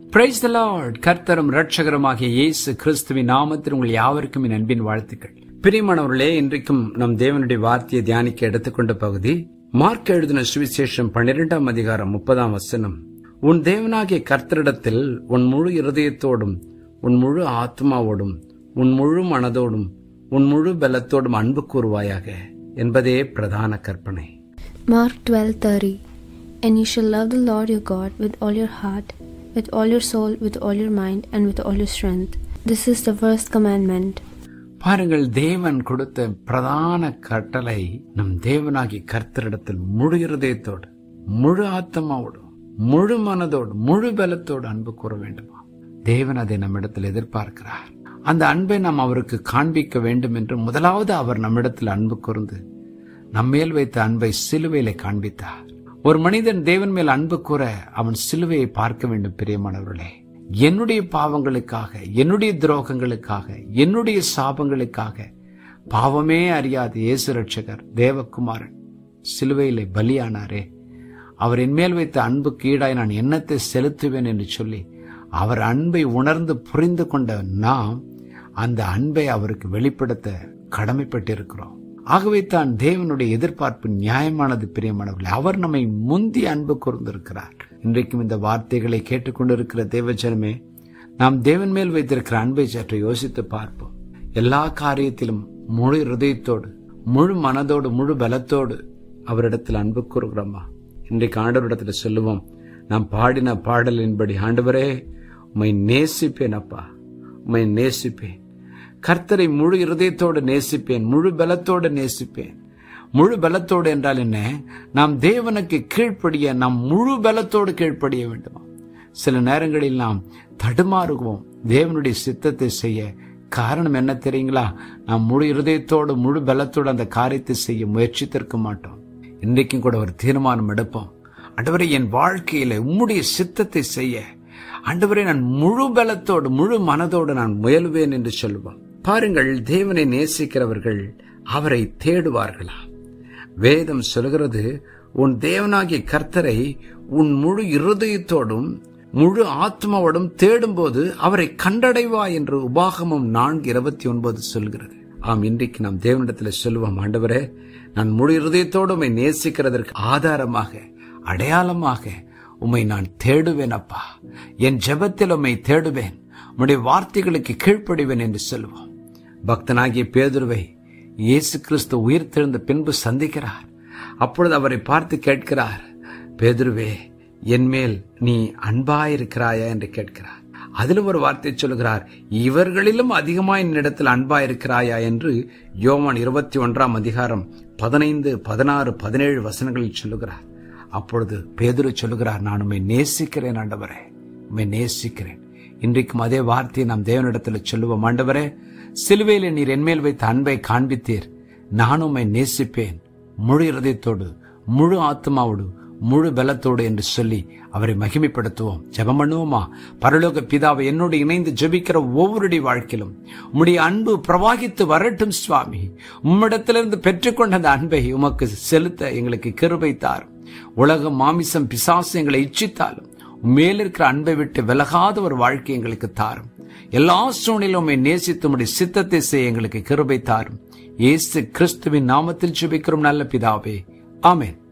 Praise the Lord கர்த்தரும் ரட்சகருமாகிய இயேசு கிறிஸ்துவின் நாமத்தில் உங்கள் யாவருக்கும் என் அன்பின் வாழ்த்துக்கள் பிரியமானவர்களே இன்றைக்கும் நம் தேவனுடைய வார்த்தையை தியானிக்க எடுத்துக்கொண்ட பகுதி மார்க் எழுதின சுவிசேஷம் பன்னிரெண்டாம் அதிகாரம் முப்பதாம் வசனம் உன் தேவனாகிய கர்த்தரிடத்தில் உன் முழு இருதயத்தோடும் உன் முழு ஆத்மாவோடும் உன் முழு மனதோடும் உன் முழு பலத்தோடும் அன்பு கூறுவாயாக என்பதே பிரதான கற்பனை Mark 12:30 And you shall love the Lord your God with all your heart, with all your soul, with all your mind, and with all your strength. This is the first commandment. பாருங்கள் தேவன் கொடுத்த பிரதான கட்டளை நம் தேவனாகி கர்த்தரிடத்தில் முழு இருதயத்தோடு முழு ஆத்மாவோடு முழு மனதோடு முழு பலத்தோடு அன்பு கூற வேண்டுமா தேவன் அதை நம்மிடத்தில் எதிர்பார்க்கிறார் அந்த அன்பை நாம் அவருக்கு காண்பிக்க வேண்டும் என்று முதலாவது அவர் நம்மிடத்தில் அன்பு கூர்ந்து நம்மேல் வைத்த அன்பை சிலுவையிலே காண்பித்தார் ஒரு மனிதன் தேவன் மேல் அன்பு கூற அவன் சிலுவையை பார்க்க வேண்டும் பிரியமானவர்களே என்னுடைய பாவங்களுக்காக என்னுடைய துரோகங்களுக்காக என்னுடைய சாபங்களுக்காக பாவமே அறியாத இயேசு ரட்சகர் தேவகுமாரன் சிலுவையிலே பலியானாரே அவர் என் மேல் வைத்த அன்புக்கு ஈடாய் நான் எண்ணத்தை செலுத்துவேன் என்று சொல்லி அவர் அன்பை உணர்ந்து புரிந்து கொண்ட நாம் அந்த அன்பை அவருக்கு வெளிப்படுத்த கடமைப்பட்டிருக்கிறோம் ஆகவே தான் தேவனுடைய எதிர்பார்ப்பு நியாயமானது பிரியமானவர்களே அவர் நம்மை முந்தி அன்பு கூர்ந்திருக்கிறார் இன்றைக்கும் இந்த வார்த்தைகளை கேட்டுக்கொண்டிருக்கிற தேவஜனமே நாம் தேவன் மேல் வைத்திருக்கிற அன்பை சற்று யோசித்து பார்ப்போம் எல்லா காரியத்திலும் முழு இருதயத்தோடு முழு மனதோடு முழு பலத்தோடு அவரிடத்தில் அன்பு கூறுகிறோமா இன்றைக்கு ஆண்டவரிடத்துல சொல்லுவோம் நாம் பாடின பாடலின்படி ஆண்டவரே உம்மை நேசிப்பேன் அப்பா உம்மை நேசிப்பேன் கர்த்தரை முழு இருதயத்தோடு நேசிப்பேன் முழு பலத்தோடு நேசிப்பேன் முழு பலத்தோடு என்றால் என்ன நாம் தேவனுக்கு கீழ்ப்படிய நாம் முழு பலத்தோடு கீழ்ப்படிய வேண்டுமா சில நேரங்களில் நாம் தடுமாறுவோம் தேவனுடைய சித்தத்தை செய்ய காரணம் என்ன தெரியுங்களா நாம் முழு இருதயத்தோடு முழு பலத்தோடு அந்த காரியத்தை செய்ய முயற்சித்திருக்க மாட்டோம் இன்றைக்கும் கூட ஒரு தீர்மானம் எடுப்போம் ஆண்டவரே என் வாழ்க்கையில உம்முடைய சித்தத்தை செய்ய ஆண்டவரே நான் முழு பலத்தோடு முழு மனதோடு நான் முயல்வேன் என்று சொல்லுவோம் பாருங்கள் தேவனை நேசிக்கிறவர்கள் அவரை தேடுவார்களா வேதம் சொல்கிறது உன் தேவனாகிய கர்த்தரை உன் முழு இருதயத்தோடும் முழு ஆத்மாவோடும் தேடும்போது அவரை கண்டடைவா என்று உபாகமம் நான்கு இருபத்தி ஒன்பது சொல்கிறது ஆம் இன்றைக்கு நாம் தேவனிடத்தில் சொல்லுவோம் ஆண்டவரே நான் முழு இருதயத்தோடு உம்மை நேசிக்கிறதற்கு ஆதாரமாக அடையாளமாக உம்மை நான் தேடுவேன் அப்பா என் ஜெபத்தில் உம்மை தேடுவேன் உம்முடைய வார்த்தைகளுக்கு கீழ்ப்படிவேன் என்று சொல்லுவோம் பக்தனாகிய பேதுருவை இயேசு கிறிஸ்து உயிர் தெழுந்த பின்பு சந்திக்கிறார் அப்பொழுது அவரை பார்த்து கேட்கிறார் பேதுருவே என்மேல் நீ அன்பாயிருக்கிறாயா என்று கேட்கிறார் அதில் ஒரு வார்த்தை சொல்லுகிறார் இவர்களிலும் அதிகமாய் என்னிடத்தில் அன்பாயிருக்கிறாயா என்று யோவான் இருபத்தி ஒன்றாம் அதிகாரம் பதினைந்து பதினாறு பதினேழு வசனங்களில் சொல்லுகிறார் அப்பொழுது பேதுரு சொல்லுகிறார் நான் உண்மை நேசிக்கிறேன் ஆண்டவரே உண்மை நேசிக்கிறேன் இன்றைக்கும் அதே வார்த்தையை நாம் தேவனிடத்தில் சொல்லுவோம் ஆண்டவரே சிலுவையில நீர் என்மேல் வைத்த அன்பை காண்பித்தீர் நான் உண்மை நேசிப்பேன் முழு இருதயத்தோடு முழு ஆத்மாவோடு முழு பலத்தோடு என்று சொல்லி அவரை மகிமைப்படுத்துவோம் ஜெபம் பண்ணுவோமா பரலோக பிதாவை என்னோடு இணைந்து ஜெபிக்கிற ஒவ்வொருடைய வாழ்க்கையிலும் உம்முடைய அன்பு பிரவாகித்து வரட்டும் சுவாமி உம்மிடத்திலிருந்து பெற்றுக்கொண்ட அந்த அன்பை உமக்கு செலுத்த எங்களுக்கு கிருபை தார் உலகம் மாமிசம் பிசாசு எங்களை இச்சித்தாலும் மேல் இருக்கிற அன்பை விட்டு விலகாத ஒரு வாழ்க்கை எங்களுக்கு தாரும் எல்லா சூழ்நிலும் உம்மை நேசித்து உம்முடைய சித்தத்தை செய்ய எங்களுக்கு கிருபை தாரும் இயேசு கிறிஸ்துவின் நாமத்தில் ஜெபிக்கிறோம் நல்ல பிதாவே ஆமென்